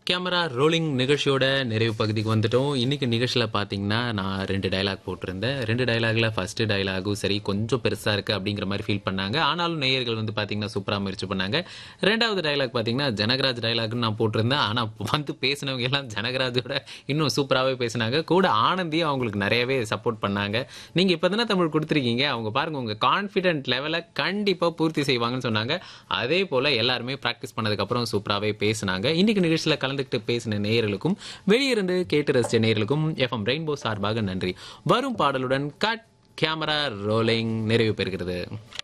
camera rolling நிகழ்ச்சியோட நிறைவு பகுதிக்கு வந்துட்டோம் இன்னைக்கு நிகழ்ச்சியில் பார்த்தீங்கன்னா நான் ரெண்டு டைலாக் போட்டிருந்தேன் ரெண்டு டைலாக்ல ஃபர்ஸ்ட் டைலாகும் சரி கொஞ்சம் பெருசாக இருக்குது அப்படிங்கிற மாதிரி ஃபீல் பண்ணாங்க ஆனாலும் நேயர்கள் வந்து பார்த்தீங்கன்னா சூப்பராக முயற்சி பண்ணாங்க ரெண்டாவது டைலாக் பார்த்தீங்கன்னா ஜனகராஜ் டைலாக்னு நான் போட்டிருந்தேன் ஆனால் வந்து பேசினவங்க எல்லாம் ஜனகராஜோட இன்னும் சூப்பராகவே பேசினாங்க கூட ஆனந்தியும் அவங்களுக்கு நிறையவே சப்போர்ட் பண்ணாங்க நீங்கள் இப்போ தானே தமிழ் கொடுத்துருக்கீங்க அவங்க பாருங்க உங்கள் கான்ஃபிடென்ட் லெவலை கண்டிப்பாக பூர்த்தி செய்வாங்கன்னு சொன்னாங்க அதே போல் எல்லாருமே ப்ராக்டிஸ் பண்ணதுக்கப்புறம் சூப்பராகவே பேசினாங்க இன்னைக்கு நிகழ்ச்சியில் கலந்துக்கிட்டு பேசின நேயர்களுக்கும் வெளியிருந்து கேட்டு ரசிச்ச நேயர்களுக்கும் எஃப்எம் ரெயின்போ சார்பாக நன்றி வரும் பாடலுடன் கட் கேமரா ரோலிங் நிறைவு பெறுகிறது